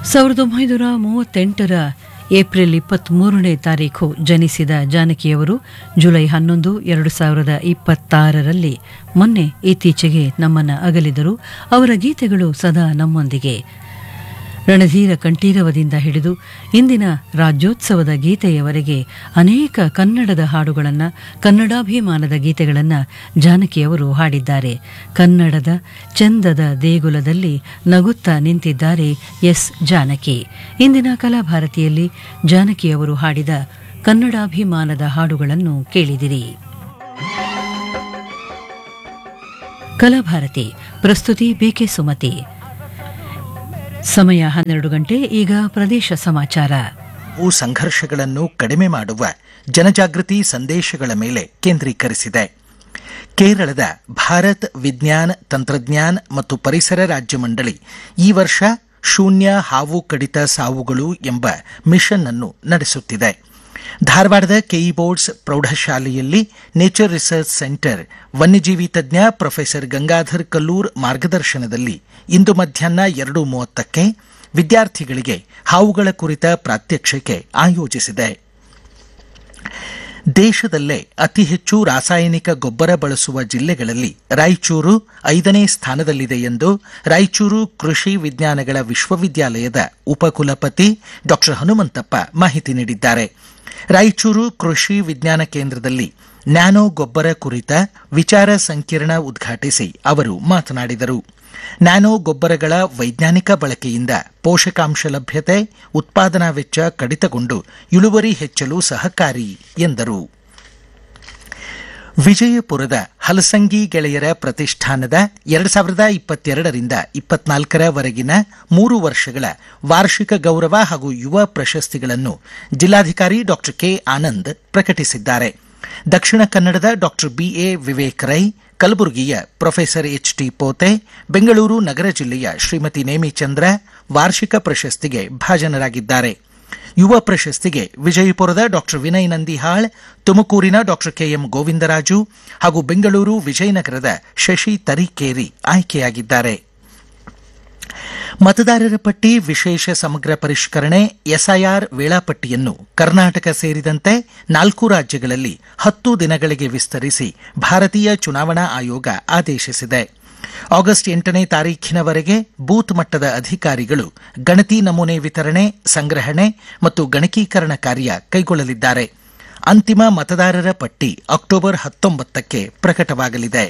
ಸಾವಿರದ ಒಂಬೈನೂರ ಮೂವತ್ತೆಂಟರ ಏಪ್ರಿಲ್ ಇಪ್ಪತ್ತ್ಮೂರನೇ ತಾರೀಖು ಜನಿಸಿದ ಜಾನಕಿಯವರು ಜುಲೈ ಹನ್ನೊಂದು ಎರಡು ಸಾವಿರದ ಇಪ್ಪತ್ತಾರರಲ್ಲಿ ಮೊನ್ನೆ ಇತ್ತೀಚೆಗೆ ನಮ್ಮನ್ನು ಅಗಲಿದರು ಅವರ ಗೀತೆಗಳು ಸದಾ ನಮ್ಮೊಂದಿಗೆ ರಣಧೀರ ಕಂಠೀರವದಿಂದ ಹಿಡಿದು ಇಂದಿನ ರಾಜ್ಯೋತ್ಸವದ ಗೀತೆಯವರೆಗೆ ಅನೇಕ ಕನ್ನಡದ ಹಾಡುಗಳನ್ನು ಕನ್ನಡಾಭಿಮಾನದ ಗೀತೆಗಳನ್ನು ಜಾನಕಿಯವರು ಹಾಡಿದ್ದಾರೆ ಕನ್ನಡದ ಚಂದದ ದೇಗುಲದಲ್ಲಿ ನಗುತ್ತಾ ನಿಂತಿದ್ದಾರೆ ಎಸ್ ಜಾನಕಿ ಇಂದಿನ ಕಲಾಭಾರತಿಯಲ್ಲಿ ಜಾನಕಿಯವರು ಹಾಡಿದ ಕನ್ನಡಾಭಿಮಾನದ ಹಾಡುಗಳನ್ನು ಕೇಳಿದಿರಿ ಕಲಾಭಾರತಿ ಪ್ರಸ್ತುತಿ ಬಿಕೆ ಸುಮತಿ ಸಮಯ ಹನ್ನೆರಡು ಗಂಟೆ ಈಗ ಪ್ರದೇಶ ಸಮಾಚಾರ ಭೂ ಸಂಘರ್ಷಗಳನ್ನು ಕಡಿಮೆ ಮಾಡುವ ಜನಜಾಗೃತಿ ಸಂದೇಶಗಳ ಮೇಲೆ ಕೇಂದ್ರೀಕರಿಸಿದೆ ಕೇರಳದ ಭಾರತ್ ವಿಜ್ಞಾನ ತಂತ್ರಜ್ಞಾನ್ ಮತ್ತು ಪರಿಸರ ರಾಜ್ಯ ಮಂಡಳಿ ಈ ವರ್ಷ ಶೂನ್ಯ ಹಾವು ಕಡಿತ ಸಾವುಗಳು ಎಂಬ ಮಿಷನ್ ಅನ್ನು ನಡೆಸುತ್ತಿದೆ ಧಾರವಾಡದ ಕೆಇ ಬೋರ್ಡ್ಸ್ ಪ್ರೌಢಶಾಲೆಯಲ್ಲಿ ನೇಚರ್ ರಿಸರ್ಚ್ ಸೆಂಟರ್ ವನ್ಯಜೀವಿ ತಜ್ಞ ಪ್ರೊಫೆಸರ್ ಗಂಗಾಧರ್ ಕಲ್ಲೂರ್ ಮಾರ್ಗದರ್ಶನದಲ್ಲಿ ಇಂದು ಮಧ್ಯಾಹ್ನ ಎರಡು ಮೂವತ್ತಕ್ಕೆ ವಿದ್ಯಾರ್ಥಿಗಳಿಗೆ ಹಾವುಗಳ ಕುರಿತ ಪ್ರಾತ್ಯಕ್ಷಿಕೆ ಆಯೋಜಿಸಿದೆ ದೇಶದಲ್ಲೇ ಅತಿ ಹೆಚ್ಚು ರಾಸಾಯನಿಕ ಗೊಬ್ಬರ ಬಳಸುವ ಜಿಲ್ಲೆಗಳಲ್ಲಿ ರಾಯಚೂರು ಐದನೇ ಸ್ಥಾನದಲ್ಲಿದೆ ಎಂದು ರಾಯಚೂರು ಕೃಷಿ ವಿಜ್ಞಾನಗಳ ವಿಶ್ವವಿದ್ಯಾಲಯದ ಉಪಕುಲಪತಿ ಡಾ ಹನುಮಂತಪ್ಪ ಮಾಹಿತಿ ನೀಡಿದ್ದಾರೆ ರಾಯಚೂರು ಕೃಷಿ ವಿಜ್ಞಾನ ಕೇಂದ್ರದಲ್ಲಿ ನ್ಯಾನೋ ಗೊಬ್ಬರ ಕುರಿತ ವಿಚಾರ ಸಂಕಿರಣ ಉದ್ಘಾಟಿಸಿ ಅವರು ಮಾತನಾಡಿದರು ನ್ಯಾನೋ ಗೊಬ್ಬರಗಳ ವೈಜ್ಞಾನಿಕ ಬಳಕೆಯಿಂದ ಪೋಷಕಾಂಶ ಲಭ್ಯತೆ ಉತ್ಪಾದನಾ ವೆಚ್ಚ ಕಡಿತಗೊಂಡು ಇಳುವರಿ ಹೆಚ್ಚಲು ಸಹಕಾರಿ ಎಂದರು ವಿಜಯಪುರದ ಹಲಸಂಗಿ ಗೆಳೆಯರ ಪ್ರತಿಷ್ಠಾನದ ಎರಡು ಸಾವಿರದ ಇಪ್ಪತ್ತೆರಡರಿಂದ ಇಪ್ಪತ್ನಾಲ್ಕರವರೆಗಿನ ಮೂರು ವರ್ಷಗಳ ವಾರ್ಷಿಕ ಗೌರವ ಹಾಗೂ ಯುವ ಪ್ರಶಸ್ತಿಗಳನ್ನು ಜಿಲ್ಲಾಧಿಕಾರಿ ಡಾ ಕೆ ಆನಂದ್ ಪ್ರಕಟಿಸಿದ್ದಾರೆ ದಕ್ಷಿಣ ಕನ್ನಡದ ಡಾ ಬಿಎ ವಿವೇಕ್ ರೈ ಕಲಬುರಗಿಯ professor H T Pote Bengaluru ನಗರ ಜಿಲ್ಲೆಯ ಶ್ರೀಮತಿ ನೇಮಿಚಂದ್ರ ವಾರ್ಷಿಕ ಪ್ರಶಸ್ತಿಗೆ ಭಾಜನರಾಗಿದ್ದಾರೆ ಯುವ ಪ್ರಶಸ್ತಿಗೆ ವಿಜಯಪುರದ ಡಾ ವಿನಯ್ ನಂದಿಹಾಳ್ ತುಮಕೂರಿನ ಡಾ ಕೆಎಂ ಗೋವಿಂದರಾಜು ಹಾಗೂ ಬೆಂಗಳೂರು ವಿಜಯನಗರದ ಶಶಿ ತರೀಕೇರಿ ಆಯ್ಕೆಯಾಗಿದ್ದಾರೆ ಮತದಾರರ ಪಟ್ಟಿ ವಿಶೇಷ ಸಮಗ್ರ ಪರಿಷ್ಕರಣೆ ಎಸ್ಐಆರ್ ವೇಳಾಪಟ್ಟಿಯನ್ನು ಕರ್ನಾಟಕ ಸೇರಿದಂತೆ ನಾಲ್ಕು ರಾಜ್ಯಗಳಲ್ಲಿ ಹತ್ತು ದಿನಗಳಿಗೆ ವಿಸ್ತರಿಸಿ ಭಾರತೀಯ ಚುನಾವಣಾ ಆಯೋಗ ಆದೇಶಿಸಿದೆ ಆಗಸ್ಟ್ ಎಂಟನೇ ತಾರೀಖಿನವರೆಗೆ ಬೂತ್ ಮಟ್ಟದ ಅಧಿಕಾರಿಗಳು ಗಣತಿ ನಮೂನೆ ವಿತರಣೆ ಸಂಗ್ರಹಣೆ ಮತ್ತು ಗಣಕೀಕರಣ ಕಾರ್ಯ ಕೈಗೊಳ್ಳಲಿದ್ದಾರೆ ಅಂತಿಮ ಮತದಾರರ ಪಟ್ಟಿ ಅಕ್ಟೋಬರ್ ಹತ್ತೊಂಬತ್ತಕ್ಕೆ ಪ್ರಕಟವಾಗಲಿದೆ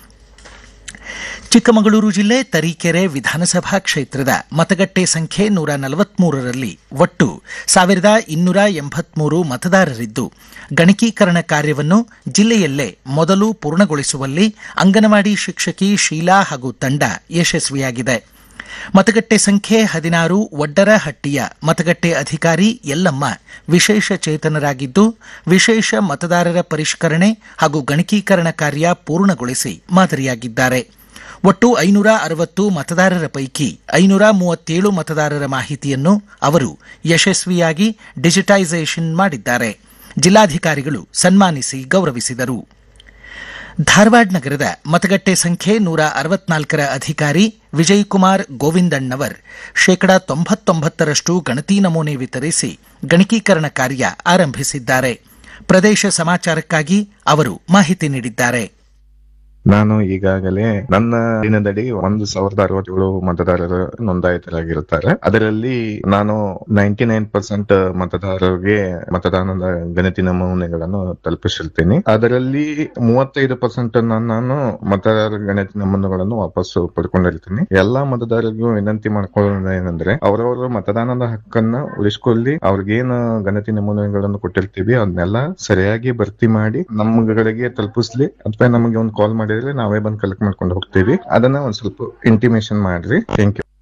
ಚಿಕ್ಕಮಗಳೂರು ಜಿಲ್ಲೆ ತರೀಕೆರೆ ವಿಧಾನಸಭಾ ಕ್ಷೇತ್ರದ ಮತಗಟ್ಟೆ ಸಂಖ್ಯೆ ನೂರ ನಲವತ್ಮೂರರಲ್ಲಿ ಒಟ್ಟು ಸಾವಿರದ ಇನ್ನೂರ ಎಂಬತ್ಮೂರು ಮತದಾರರಿದ್ದು ಗಣಕೀಕರಣ ಕಾರ್ಯವನ್ನು ಜಿಲ್ಲೆಯಲ್ಲೇ ಮೊದಲು ಪೂರ್ಣಗೊಳಿಸುವಲ್ಲಿ ಅಂಗನವಾಡಿ ಶಿಕ್ಷಕಿ ಶೀಲಾ ಹಾಗೂ ತಂಡ ಯಶಸ್ವಿಯಾಗಿದೆ ಮತಗಟ್ಟೆ ಸಂಖ್ಯೆ ಹದಿನಾರು ಒಡ್ಡರಹಟ್ಟಿಯ ಮತಗಟ್ಟೆ ಅಧಿಕಾರಿ ಯಲ್ಲಮ್ಮ ವಿಶೇಷ ಚೇತನರಾಗಿದ್ದು ವಿಶೇಷ ಮತದಾರರ ಪರಿಷ್ಕರಣೆ ಹಾಗೂ ಗಣಕೀಕರಣ ಕಾರ್ಯ ಪೂರ್ಣಗೊಳಿಸಿ ಮಾದರಿಯಾಗಿದ್ದಾರೆ ಒಟ್ಟು ಐನೂರ ಅರವತ್ತು ಮತದಾರರ ಪೈಕಿ ಐನೂರ ಮೂವತ್ತೇಳು ಮತದಾರರ ಮಾಹಿತಿಯನ್ನು ಅವರು ಯಶಸ್ವಿಯಾಗಿ ಡಿಜಿಟೈಸೇಷನ್ ಮಾಡಿದ್ದಾರೆ ಜಿಲ್ಲಾಧಿಕಾರಿಗಳು ಸನ್ಮಾನಿಸಿ ಗೌರವಿಸಿದರು ಧಾರವಾಡ ನಗರದ ಮತಗಟ್ಟೆ ಸಂಖ್ಯೆ ನೂರ ಅರವತ್ನಾಲ್ಕರ ಅಧಿಕಾರಿ ವಿಜಯಕುಮಾರ್ ಗೋವಿಂದಣ್ಣವರ್ ಶೇಕಡಾ ತೊಂಬತ್ತೊಂಬತ್ತರಷ್ಟು ಗಣತಿ ನಮೂನೆ ವಿತರಿಸಿ ಗಣಕೀಕರಣ ಕಾರ್ಯ ಆರಂಭಿಸಿದ್ದಾರೆ ಪ್ರದೇಶ ಸಮಾಚಾರಕ್ಕಾಗಿ ಅವರು ಮಾಹಿತಿ ನೀಡಿದ್ದಾರೆ ನಾನು ಈಗಾಗಲೇ ನನ್ನ ದಿನದಡಿ ಒಂದು ಸಾವಿರದ ಅರವತ್ತೇಳು ಮತದಾರರು ನೋಂದಾಯಿತರಾಗಿರುತ್ತಾರೆ ಅದರಲ್ಲಿ ನಾನು ನೈಂಟಿ ನೈನ್ ಪರ್ಸೆಂಟ್ ಮತದಾರರಿಗೆ ಮತದಾನದ ಗಣತಿ ನಮೂನೆಗಳನ್ನು ತಲುಪಿಸಿರ್ತೀನಿ ಅದರಲ್ಲಿ ಮೂವತ್ತೈದು ಪರ್ಸೆಂಟ್ ನಾನು ಮತದಾರರ ಗಣತಿ ನಮೂನೆಗಳನ್ನು ವಾಪಸ್ಸು ಪಡ್ಕೊಂಡಿರ್ತೀನಿ ಎಲ್ಲಾ ಮತದಾರರಿಗೂ ವಿನಂತಿ ಮಾಡ್ಕೊಳ್ಳೋದು ಏನಂದ್ರೆ ಅವರವರ ಮತದಾನದ ಹಕ್ಕನ್ನ ಉಳಿಸ್ಕೊಳ್ಳಿ ಅವ್ರಿಗೇನು ಗಣತಿ ನಮೂನೆಗಳನ್ನು ಕೊಟ್ಟಿರ್ತೀವಿ ಅದನ್ನೆಲ್ಲ ಸರಿಯಾಗಿ ಭರ್ತಿ ಮಾಡಿ ನಮ್ಗಳಿಗೆ ತಲುಪಿಸ್ಲಿ ಅಥವಾ ನಮಗೆ ಒಂದು ಕಾಲ್ ಮಾಡಿದ್ರೆ ನಾವೇ ಬಂದು ಕಲೆಕ್ಟ್ ಮಾಡ್ಕೊಂಡು ಹೋಗ್ತೀವಿ ಅದನ್ನ ಒಂದ್ ಸ್ವಲ್ಪ ಇಂಟಿಮೇಷನ್ ಮಾಡ್ರಿ ಥ್ಯಾಂಕ್ ಯು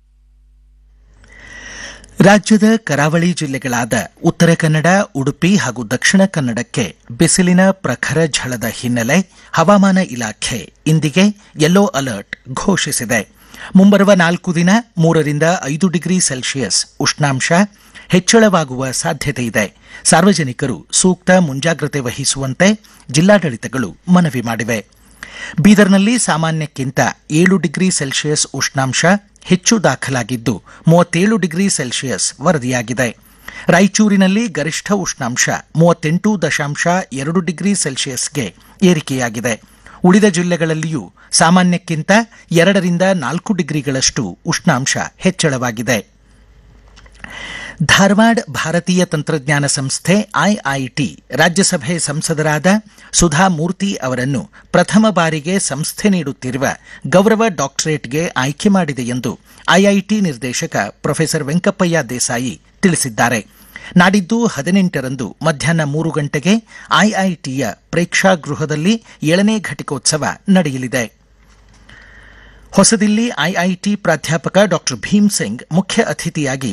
ರಾಜ್ಯದ ಕರಾವಳಿ ಜಿಲ್ಲೆಗಳಾದ ಉತ್ತರ ಕನ್ನಡ ಉಡುಪಿ ಹಾಗೂ ದಕ್ಷಿಣ ಕನ್ನಡಕ್ಕೆ ಬಿಸಿಲಿನ ಪ್ರಖರ ಝಳದ ಹಿನ್ನೆಲೆ ಹವಾಮಾನ ಇಲಾಖೆ ಇಂದಿಗೆ ಯೆಲ್ಲೋ ಅಲರ್ಟ್ ಘೋಷಿಸಿದೆ ಮುಂಬರುವ ನಾಲ್ಕು ದಿನ ಮೂರರಿಂದ ಐದು ಡಿಗ್ರಿ ಸೆಲ್ಸಿಯಸ್ ಉಷ್ಣಾಂಶ ಹೆಚ್ಚಳವಾಗುವ ಸಾಧ್ಯತೆ ಇದೆ ಸಾರ್ವಜನಿಕರು ಸೂಕ್ತ ಮುಂಜಾಗ್ರತೆ ವಹಿಸುವಂತೆ ಜಿಲ್ಲಾಡಳಿತಗಳು ಮನವಿ ಮಾಡಿವೆ ಬೀದರ್ನಲ್ಲಿ ಸಾಮಾನ್ಯಕ್ಕಿಂತ ಏಳು ಡಿಗ್ರಿ ಸೆಲ್ಸಿಯಸ್ ಉಷ್ಣಾಂಶ ಹೆಚ್ಚು ದಾಖಲಾಗಿದ್ದು ಮೂವತ್ತೇಳು ಡಿಗ್ರಿ ಸೆಲ್ಸಿಯಸ್ ವರದಿಯಾಗಿದೆ ರಾಯಚೂರಿನಲ್ಲಿ ಗರಿಷ್ಠ ಉಷ್ಣಾಂಶ ಮೂವತ್ತೆಂಟು ದಶಾಂಶ ಎರಡು ಡಿಗ್ರಿ ಸೆಲ್ಸಿಯಸ್ಗೆ ಏರಿಕೆಯಾಗಿದೆ ಉಳಿದ ಜಿಲ್ಲೆಗಳಲ್ಲಿಯೂ ಸಾಮಾನ್ಯಕ್ಕಿಂತ ಎರಡರಿಂದ ನಾಲ್ಕು ಡಿಗ್ರಿಗಳಷ್ಟು ಉಷ್ಣಾಂಶ ಹೆಚ್ಚಳವಾಗಿದೆ ಧಾರವಾಡ ಭಾರತೀಯ ತಂತ್ರಜ್ಞಾನ ಸಂಸ್ಥೆ ಐಐಟಿ ರಾಜ್ಯಸಭೆ ಸಂಸದರಾದ ಸುಧಾ ಮೂರ್ತಿ ಅವರನ್ನು ಪ್ರಥಮ ಬಾರಿಗೆ ಸಂಸ್ಥೆ ನೀಡುತ್ತಿರುವ ಗೌರವ ಡಾಕ್ಟರೇಟ್ಗೆ ಆಯ್ಕೆ ಮಾಡಿದೆ ಎಂದು ಐಐಟಿ ನಿರ್ದೇಶಕ ಪ್ರೊಫೆಸರ್ ವೆಂಕಪ್ಪಯ್ಯ ದೇಸಾಯಿ ತಿಳಿಸಿದ್ದಾರೆ ನಾಡಿದ್ದು ಹದಿನೆಂಟರಂದು ಮಧ್ಯಾಹ್ನ ಮೂರು ಗಂಟೆಗೆ ಐಐಟಿಯ ಪ್ರೇಕ್ಷಾಗೃಹದಲ್ಲಿ ಏಳನೇ ಘಟಿಕೋತ್ಸವ ನಡೆಯಲಿದೆ ಹೊಸದಿಲ್ಲಿ ಐಐಟಿ ಪ್ರಾಧ್ಯಾಪಕ ಡಾಕ್ಟರ್ ಭೀಮ್ ಸಿಂಗ್ ಮುಖ್ಯ ಅತಿಥಿಯಾಗಿ